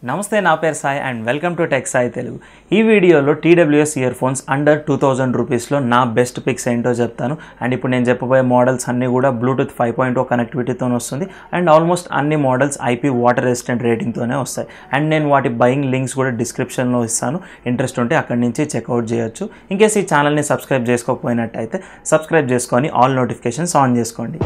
నమస్తే నా పేరు Sai and welcome to tech Sai Telugu ఈ వీడియోలో TWS earphones under two thousand రూపీస్లో నా బెస్ట్ పిక్స్ ఏంటో చెప్తాను అండ్ ఇప్పుడు నేను చెప్పబోయే మోడల్స్ అన్నీ కూడా బ్లూటూత్ ఫైవ్ పాయింట్ ఓ కనెక్టివిటీతో వస్తుంది అండ్ ఆల్మోస్ట్ అన్ని మోడల్స్ ఐపీ వాటర్ రెసిస్టెంట్ రేటింగ్తోనే వస్తాయి అండ్ నేను వాటి బయింగ్ లింక్స్ కూడా డిస్క్రిప్షన్లో ఇస్తాను ఇంట్రెస్ట్ ఉంటే అక్కడి నుంచి చెక్అవుట్ చేయొచ్చు ఇంకేస్ ఈ ఛానల్ని సబ్స్క్రైబ్ చేసుకోకపోయినట్టయితే సబ్స్క్రైబ్ చేసుకొని ఆల్ నోటిఫికేషన్స్ ఆన్ చేసుకోండి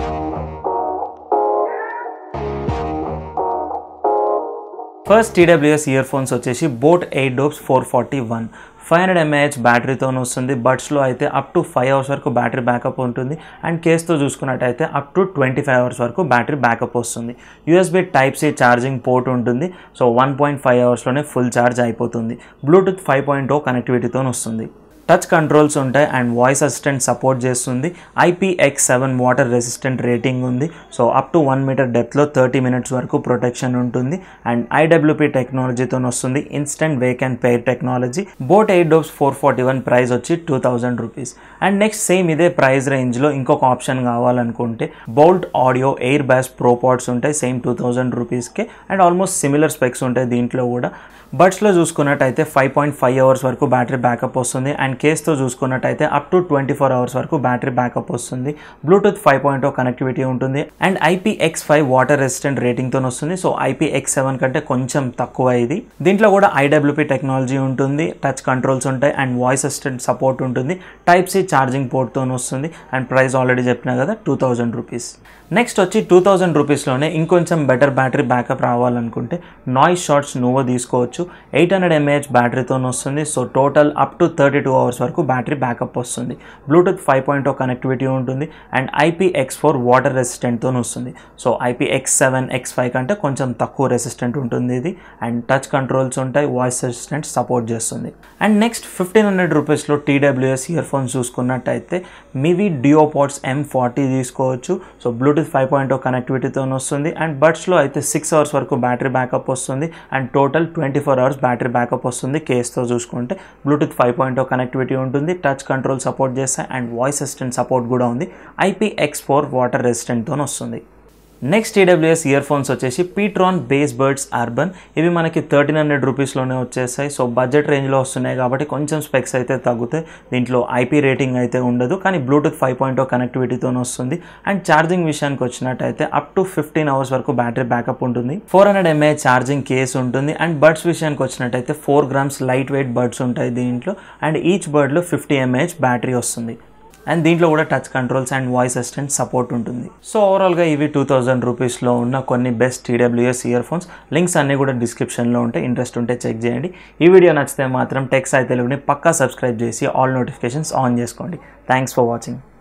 ఫస్ట్ టీడబ్ల్యూఎస్ ఇయర్ ఫోన్స్ వచ్చేసి boAt Airdopes four forty one five hundred mAh బ్యాటరీతో వస్తుంది బడ్స్లో అయితే అప్ టు ఫైవ్ అవర్స్ వరకు బ్యాటరీ బ్యాకప్ ఉంటుంది అండ్ కేస్తో చూసుకున్నట్టయితే up to twenty five hours వరకు బ్యాటరీ బ్యాకప్ వస్తుంది USB type C charging port ఉంటుంది సో వన్ పాయింట్ ఫైవ్ అవర్స్లోనే ఫుల్ ఛార్జ్ అయిపోతుంది బ్లూటూత్ ఫైవ్ పాయింట్ ఓ కనెక్టివిటీతో వస్తుంది టచ్ కంట్రోల్స్ ఉంటాయి అండ్ వాయిస్ అసిస్టెంట్ సపోర్ట్ చేస్తుంది IPX seven water resistant rating ఉంది so up to one metre డెప్త్లో thirty minutes వరకు ప్రొటెక్షన్ ఉంటుంది అండ్ ఐడబ్ల్యూపీ టెక్నాలజీతో వస్తుంది instant wake and pair technology boAt Airdopes four forty one price వచ్చి two thousand rupees and next same ఇదే price రేంజ్లో ఇంకొక ఆప్షన్ కావాలనుకుంటే Boult audio air bass pro pods ఉంటాయి సేమ్ టూ థౌజండ్ రూపీస్కే and almost similar specs ఉంటాయి దీంట్లో కూడా బడ్స్లో చూసుకున్నట్టయితే ఫైవ్ పాయింట్ ఫైవ్ అవర్స్ వరకు బ్యాటరీ బ్యాకప్ వస్తుంది అండ్ కేస్తో చూసుకున్నట్టయితే up to twenty four hours వరకు బ్యాటరీ బ్యాకప్ వస్తుంది బ్లూటూత్ ఫైవ్ పాయింట్ కనెక్టివిటీ ఉంటుంది and IPX five water resistant రేటింగ్తో వస్తుంది సో ఐపీఎక్స్ సెవెన్ కంటే కొంచెం తక్కువ ఇది దీంట్లో కూడా ఐడబ్ల్యూపీ టెక్నాలజీ ఉంటుంది టచ్ కంట్రోల్స్ ఉంటాయి అండ్ వాయిస్ అసిస్టెంట్ సపోర్ట్ ఉంటుంది టైప్ సి ఛార్జింగ్ పోర్ట్తో వస్తుంది అండ్ ప్రైస్ ఆల్రెడీ చెప్పినా కదా టూ థౌజండ్ రూపీస్ నెక్స్ట్ వచ్చి టూ థౌజండ్ రూపీస్లోనే ఇంకొంచెం బెటర్ బ్యాటరీ బ్యాకప్ రావాలనుకుంటే నాయిస్ షార్ట్స్ నువ్వు తీసుకోవచ్చు ఎయిట్ హండ్రెడ్ ఎంఏహెచ్ బ్యాటరీతో వస్తుంది so total up to thirty two hours వరకు బ్యాటరీ బ్యాకప్ వస్తుంది బ్లూటూత్ ఫైవ్ పాయింట్ కనెక్టివిటీ ఉంటుంది అండ్ ఐపీఎక్స్ ఫోర్ వాటర్ రెసిస్టెంట్తో వస్తుంది so IPX seven X five కంటే కొంచెం తక్కువ రెసిస్టెంట్ ఉంటుంది ఇది అండ్ టచ్ కంట్రోల్స్ ఉంటాయి వాయిస్ అసిస్టెంట్ సపోర్ట్ చేస్తుంది అండ్ నెక్స్ట్ ఫిఫ్టీన్ హండ్రెడ్ రూపీస్లో టీడబ్ల్యూఎస్ ఇయర్ ఫోన్స్ చూసుకున్నట్టయితే మివి డియోపాడ్స్ ఎం ఫార్టీ తీసుకోవచ్చు సో బ్లూటూత్ ఫైవ్ పాయింట్ కనెక్టివిటీతో వస్తుంది అండ్ బడ్స్లో అయితే సిక్స్ అవర్స్ వరకు బ్యాటరీ బ్యాకప్ వస్తుంది and total twenty four hours battery backup వస్తుంది కేస్తో చూసుకుంటే బ్లూటూత్ ఫైవ్ పాయింట్ కనెక్టివిటీ ఉంటుంది టచ్ కంట్రోల్ సపోర్ట్ చేస్తాయి అండ్ వాయిస్ అసిస్టెంట్ సపోర్ట్ కూడా ఉంది ఐపీఎక్స్ ఫోర్ వాటర్ రెసిస్టెంట్తో వస్తుంది నెక్స్ట్ టీడబ్ల్యూఎస్ ఇయర్ ఫోన్స్ వచ్చేసి పీట్రాన్ బేస్ బర్డ్స్ అర్బన్ ఇవి మనకి థర్టీన్ హండ్రెడ్ రూపీస్లోనే వచ్చేస్తాయి సో బడ్జెట్ రేంజ్లో వస్తున్నాయి కాబట్టి కొంచెం స్పెక్స్ అయితే తగ్గుతాయి దీంట్లో ఐపీ రేటింగ్ అయితే ఉండదు కానీ బ్లూటూత్ ఫైవ్ పాయింట్ కనెక్టివిటీతో వస్తుంది అండ్ ఛార్జింగ్ విషయానికి వచ్చినట్టయితే అప్ టు ఫిఫ్టీన్ అవర్స్ వరకు బ్యాటరీ బ్యాకప్ ఉంటుంది four hundred mA charging case ఉంటుంది అండ్ బర్డ్స్ విషయానికి వచ్చినట్టయితే four grams lightweight buds ఉంటాయి దీంట్లో అండ్ ఈచ్ బర్డ్లో ఫిఫ్టీ ఎంఏహెచ్ బ్యాటరీ వస్తుంది అండ్ దీంట్లో కూడా touch controls and voice assistant support ఉంటుంది సో ఓవరాల్గా ఇవి టూ థౌజండ్ రూపీస్లో ఉన్న కొన్ని best TWS earphones links అన్నీ కూడా డిస్క్రిప్షన్లో ఉంటాయి ఇంట్రెస్ట్ ఉంటే చెక్ చేయండి ఈ వీడియో నచ్చితే మాత్రం టెక్స్ ఐ తెలుగుని పక్కా సబ్స్క్రైబ్ చేసి ఆల్ నోటిఫికేషన్స్ ఆన్ చేసుకోండి థ్యాంక్స్ ఫర్ వాచింగ్